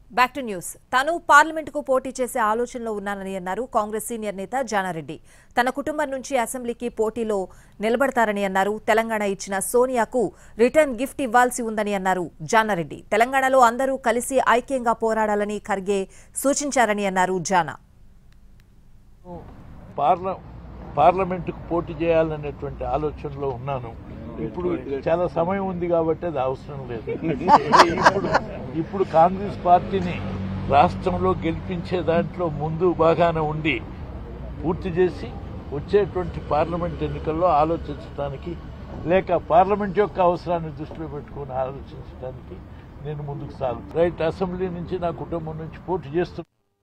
back to news తాను పార్లమెంటుకు పోటీ చేసే ఆలోచనలో ఉన్నానని అన్నారు కాంగ్రెస్ సీనియర్ నేత జానారెడ్డి తన కుటుంబం నుంచి అసెంబ్లీకి పోటీలో నిలబడతారని అన్నారు తెలంగాణ ఇచ్చిన సోనియాకు రిటర్న్ గిఫ్ట్ ఇవ్వాల్సి ఉందని అన్నారు జానారెడ్డి తెలంగాణలో అందరూ కలిసి ఐక్యంగా పోరాడాలని ఖర్గే సూచించారని అన్నారు జానా పార్ల పార్లమెంటుకు పోటీ చేయాలనేటువంటి ఆలోచనలో ఉన్నాను ఇప్పుడు చాలా సమయం ఉంది కాబట్టి అది అవసరం లేదు ఇప్పుడు ఇప్పుడు కాంగ్రెస్ పార్టీని రాష్ట్రంలో గెలిపించే దాంట్లో ముందు బాగానే ఉండి పూర్తి చేసి వచ్చేటువంటి పార్లమెంట్ ఎన్నికల్లో ఆలోచించడానికి లేక పార్లమెంట్ యొక్క అవసరాన్ని దృష్టిలో పెట్టుకుని ఆలోచించడానికి నేను ముందుకు సాగు రైట్ అసెంబ్లీ నుంచి నా కుటుంబం నుంచి పోటీ చేస్తూ